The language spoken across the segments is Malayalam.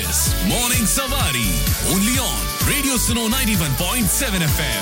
is Morning Savari. Only on Radio Suno 91.7 FM.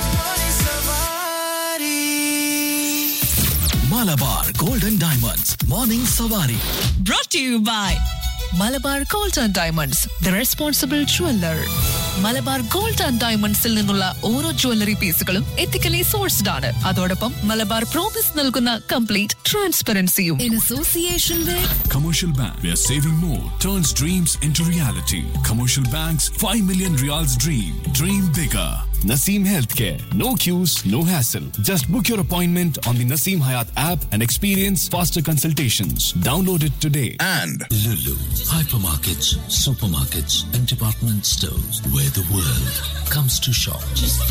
Malabar Golden Diamonds. Morning Savari. brought to you by Malabar Gold and Diamonds the responsible jeweller Malabar Gold and ഡയമണ്ട്സിൽ നിന്നുള്ള ഓരോ ജ്വല്ലറി പീസുകളും എത്തിക്കലി സോഴ്സ്ഡ് ആണ് അതോടൊപ്പം മലബാർ പ്രോമിസ് നൽകുന്ന കംപ്ലീറ്റ് ട്രാൻസ്പെറൻസിയും in association with Commercial Bank, where saving more turns dreams into reality. Commercial Bank's 5 million reals dream. Dream bigger. Naseem Healthcare. No queues, no hassle. Just book your appointment on the Naseem Hayat app and experience faster consultations. Download it today. and Lulu, hypermarkets, supermarkets, and department stores where the world comes to shop.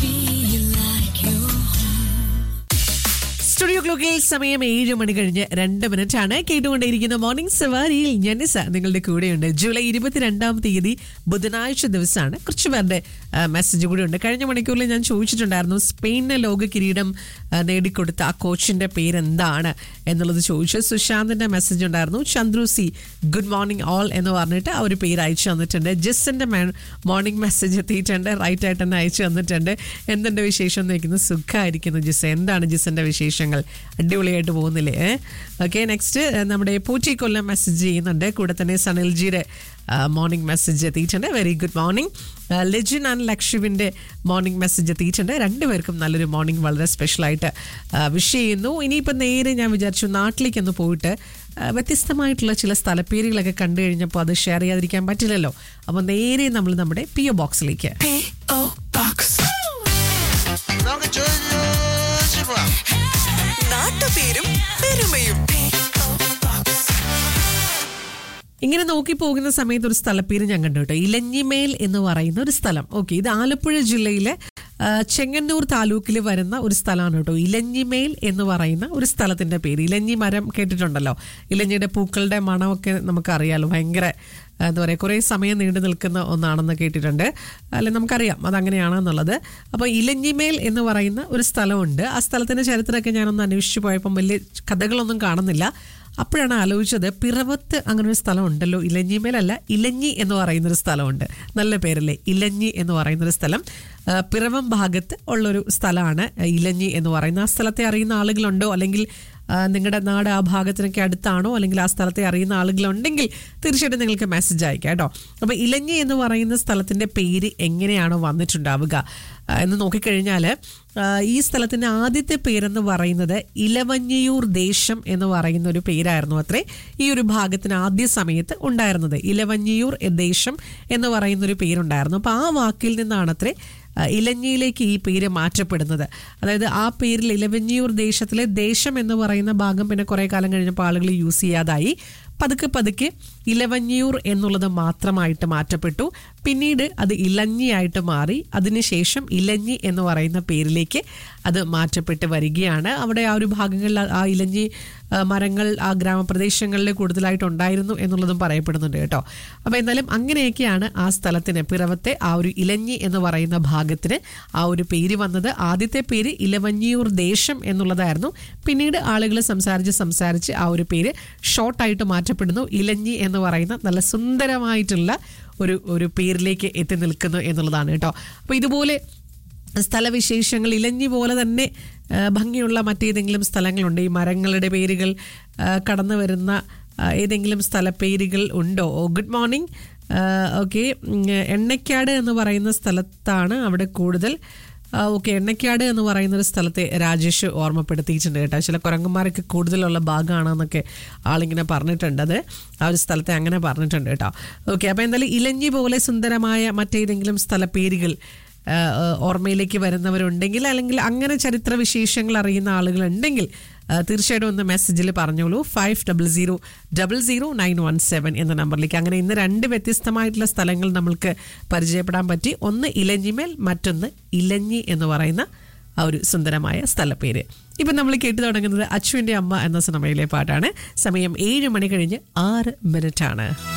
Studio ക്ലോക്കിൽ സമയം ഏഴ് മണി കഴിഞ്ഞ് രണ്ട് മിനിറ്റ് ആണ് കേട്ടുകൊണ്ടേയിരിക്കുന്ന മോർണിംഗ് സവാരിയിൽ ജനിസ നിങ്ങളുടെ കൂടെയുണ്ട് ജൂലൈ ഇരുപത്തിരണ്ടാം തീയതി ബുധനാഴ്ച ദിവസമാണ് കുറച്ച് പേരുടെ ആ, മെസ്സേജ് കൂടി ഉണ്ട് കഴിഞ്ഞ മണിക്കൂറിൽ ഞാൻ ചോദിച്ചിട്ടുണ്ടായിരുന്നു സ്പെയിനിന് ലോക കിരീടം ആ, നേടിക്കൊടുത്ത ആ കോച്ചിന്റെ പേരെന്താണ് എന്നുള്ളത് ചോദിച്ചു സുശാന്തിന്റെ മെസ്സേജ് ഉണ്ടായിരുന്നു Chandru C good morning all എന്ന് പറഞ്ഞിട്ട് ആ ഒരു പേര് അയച്ചു തന്നിട്ടുണ്ട് ജസ്സിന്റെ മോർണിംഗ് മെസ്സേജ് എത്തിയിട്ടുണ്ട് റൈറ്റ് ആയിട്ട് തന്നെ അയച്ചു തന്നിട്ടുണ്ട് എന്തുണ്ട് വിശേഷം എന്ന് വെക്കുന്നത് സുഖമായിരിക്കുന്നു ജിസ് എന്താണ് ജിസിന്റെ വിശേഷങ്ങൾ അടിപൊളിയായിട്ട് പോകുന്നില്ലേ ഓക്കെ നെക്സ്റ്റ് നമ്മുടെ പൂറ്റി കൊല്ലം മെസ്സേജ് ചെയ്യുന്നുണ്ട് കൂടെ തന്നെ സനിൽജിയുടെ മോർണിംഗ് മെസ്സേജ് എത്തിയിട്ടുണ്ട് very good morning Lejin and ലക്ഷുവിൻ്റെ മോർണിംഗ് മെസ്സേജ് എത്തിയിട്ടുണ്ട് രണ്ടുപേർക്കും നല്ലൊരു മോർണിംഗ് വളരെ സ്പെഷ്യലായിട്ട് വിഷ് ചെയ്യുന്നു ഇനിയിപ്പോൾ നേരെ ഞാൻ വിചാരിച്ചു നാട്ടിലേക്കൊന്ന് പോയിട്ട് ആ, വ്യത്യസ്തമായിട്ടുള്ള ചില സ്ഥലപ്പേരുകളൊക്കെ കണ്ടു കഴിഞ്ഞപ്പോൾ അത് ഷെയർ ചെയ്യാതിരിക്കാൻ പറ്റില്ലല്ലോ അപ്പോൾ നേരെ നമ്മൾ നമ്മുടെ പി ഒ ബോക്സിലേക്ക് നമുക്ക് ചോദിച്ചു പോവാം നാട്ടുപേരും പെരുമയും ഇങ്ങനെ നോക്കി പോകുന്ന സമയത്ത് ഒരു സ്ഥലപ്പേര് ഞാൻ കണ്ടു കേട്ടോ ഇലഞ്ഞിമേൽ എന്ന് പറയുന്ന ഒരു സ്ഥലം ഓക്കെ ഇത് ആലപ്പുഴ ജില്ലയിലെ ആ, ചെങ്ങന്നൂർ താലൂക്കിൽ വരുന്ന ഒരു സ്ഥലമാണ് കേട്ടോ ഇലഞ്ഞിമേൽ എന്ന് പറയുന്ന ഒരു സ്ഥലത്തിന്റെ പേര് ഇലഞ്ഞി മരം കേട്ടിട്ടുണ്ടല്ലോ ഇലഞ്ഞിയുടെ പൂക്കളുടെ മണമൊക്കെ നമുക്കറിയാലോ ഭയങ്കര ആ, എന്താ പറയുക കുറേ സമയം നീണ്ടു നിൽക്കുന്ന ഒന്നാണെന്ന് കേട്ടിട്ടുണ്ട് അല്ലെ നമുക്കറിയാം അതങ്ങനെയാണെന്നുള്ളത് അപ്പോൾ ഇലഞ്ഞിമേൽ എന്ന് പറയുന്ന ഒരു സ്ഥലമുണ്ട് ആ സ്ഥലത്തിന്റെ ചരിത്രമൊക്കെ ഞാനൊന്ന് അന്വേഷിച്ച് പോയപ്പം വലിയ കഥകളൊന്നും കാണുന്നില്ല അപ്പോഴാണ് ആലോചിച്ചത് പിറവത്ത് അങ്ങനെ ഒരു സ്ഥലം ഉണ്ടല്ലോ ഇലഞ്ഞിമേലല്ല ഇലഞ്ഞി എന്ന് പറയുന്ന ഒരു സ്ഥലമുണ്ട് നല്ല പേരല്ലേ ഇലഞ്ഞി എന്ന് പറയുന്ന ഒരു സ്ഥലം ആ, പിറവം ഭാഗത്ത് ഉള്ളൊരു സ്ഥലമാണ് ഇലഞ്ഞി എന്ന് പറയുന്ന ആ സ്ഥലത്തെ അറിയുന്ന ആളുകളുണ്ടോ അല്ലെങ്കിൽ ആ, നിങ്ങളുടെ നാട് ആ ഭാഗത്തിനൊക്കെ അടുത്താണോ അല്ലെങ്കിൽ ആ സ്ഥലത്തെ അറിയുന്ന ആളുകളുണ്ടെങ്കിൽ തീർച്ചയായിട്ടും നിങ്ങൾക്ക് മെസ്സേജ് അയക്കാം കേട്ടോ അപ്പോൾ ഇലഞ്ഞി എന്ന് പറയുന്ന സ്ഥലത്തിന്റെ പേര് എങ്ങനെയാണോ വന്നിട്ടുണ്ടാവുക ആ, എന്ന് നോക്കിക്കഴിഞ്ഞാൽ ഈ സ്ഥലത്തിന്റെ ആദ്യത്തെ പേരെന്ന് പറയുന്നത് ഇലവഞ്ഞിയൂർ ദേശം എന്ന് പറയുന്ന ഒരു പേരായിരുന്നു അത്രേ ഈ ഒരു ഭാഗത്തിന് ആദ്യ സമയത്ത് ഉണ്ടായിരുന്നത് ഇലവഞ്ഞിയൂർ ദേശം എന്ന് പറയുന്ന ഒരു പേരുണ്ടായിരുന്നു അപ്പോൾ ആ വാക്കിൽ നിന്നാണത്രേ ആ, ഇലഞ്ഞിയിലേക്ക് ഈ പേര് മാറ്റപ്പെടുന്നത് അതായത് ആ പേരിൽ ഇലവഞ്ഞിയൂർ ദേശത്തിലെ ദേശം എന്ന് പറയുന്ന ഭാഗം പിന്നെ കുറേ കാലം കഴിഞ്ഞപ്പോൾ ആളുകൾ യൂസ് ചെയ്യാതായി പതുക്കെ പതുക്കെ ഇലവഞ്ഞിയൂർ എന്നുള്ളത് മാത്രമായിട്ട് മാറ്റപ്പെട്ടു പിന്നീട് അത് ഇലഞ്ഞിയായിട്ട് മാറി അതിനുശേഷം ഇലഞ്ഞി എന്ന് പറയുന്ന പേരിലേക്ക് അത് മാറ്റപ്പെട്ട് വരികയാണ് അവിടെ ആ ഒരു ഭാഗങ്ങളിൽ ആ- ആ ഇലഞ്ഞി ആ, മരങ്ങൾ ആ ഗ്രാമപ്രദേശങ്ങളിൽ കൂടുതലായിട്ട് ഉണ്ടായിരുന്നു എന്നുള്ളതും പറയപ്പെടുന്നുണ്ട് കേട്ടോ അപ്പോൾ എന്തായാലും അങ്ങനെയൊക്കെയാണ് ആ സ്ഥലത്തിന് പിറവത്തെ ആ ഒരു ഇലഞ്ഞി എന്ന് പറയുന്ന ഭാഗത്തിന് ആ ഒരു പേര് വന്നത് ആദ്യത്തെ പേര് ഇലവഞ്ഞിയൂർ ദേശം എന്നുള്ളതായിരുന്നു പിന്നീട് ആളുകൾ സംസാരിച്ച് സംസാരിച്ച് ആ ഒരു പേര് ഷോർട്ടായിട്ട് മാറ്റപ്പെടുന്നു ഇലഞ്ഞി എന്ന് പറയുന്ന നല്ല സുന്ദരമായിട്ടുള്ള ഒരു ഒരു പേരിലേക്ക് എത്തി നിൽക്കുന്നു എന്നുള്ളതാണ് കേട്ടോ അപ്പോൾ ഇതുപോലെ സ്ഥലവിശേഷങ്ങൾ ഇലഞ്ഞി പോലെ തന്നെ ആ, ഭംഗിയുള്ള മറ്റേതെങ്കിലും സ്ഥലങ്ങളുണ്ട് ഈ മരങ്ങളുടെ പേരുകൾ ആ, കടന്നു വരുന്ന ആ, ഏതെങ്കിലും സ്ഥലപ്പേരുകൾ ഉണ്ടോ oh good morning okay Ennakkad എന്ന് പറയുന്ന സ്ഥലത്താണ് അവിടെ കൂടുതൽ ഓക്കെ എണ്ണക്കാട് എന്ന് പറയുന്ന ഒരു സ്ഥലത്തെ രാജേഷ് ഓർമ്മപ്പെടുത്തിയിട്ടുണ്ട് കേട്ടോ ചില കുരങ്ങന്മാരൊക്കെ കൂടുതലുള്ള ഭാഗമാണെന്നൊക്കെ ആളിങ്ങനെ പറഞ്ഞിട്ടുണ്ട് അത് ആ ഒരു സ്ഥലത്തെ അങ്ങനെ പറഞ്ഞിട്ടുണ്ട് കേട്ടോ ഓക്കെ അപ്പോൾ എന്തായാലും ഇലഞ്ഞി പോലെ സുന്ദരമായ മറ്റേതെങ്കിലും സ്ഥലപ്പേരുകൾ ആ, ആ, ഓർമ്മയിലേക്ക് വരുന്നവരുണ്ടെങ്കിൽ അല്ലെങ്കിൽ അങ്ങനെ ചരിത്ര വിശേഷങ്ങൾ അറിയുന്ന ആളുകളുണ്ടെങ്കിൽ ആ, തീർച്ചയായിട്ടും ഒന്ന് മെസ്സേജിൽ പറഞ്ഞോളൂ five double zero double zero nine one seven എന്ന നമ്പറിലേക്ക് അങ്ങനെ ഇന്ന് രണ്ട് വ്യത്യസ്തമായിട്ടുള്ള സ്ഥലങ്ങൾ നമ്മൾക്ക് പരിചയപ്പെടാൻ പറ്റി ഒന്ന് ഇലഞ്ഞിമേൽ മറ്റൊന്ന് ഇലഞ്ഞി എന്ന് പറയുന്ന ആ ഒരു സുന്ദരമായ സ്ഥലപ്പേര് ഇപ്പം നമ്മൾ കേട്ടു തുടങ്ങുന്നത് അച്ചുവിൻ്റെ അമ്മ എന്ന സിനിമയിലെ പാട്ടാണ് സമയം ഏഴ് മണി കഴിഞ്ഞ് ആറ് മിനിറ്റ് ആണ്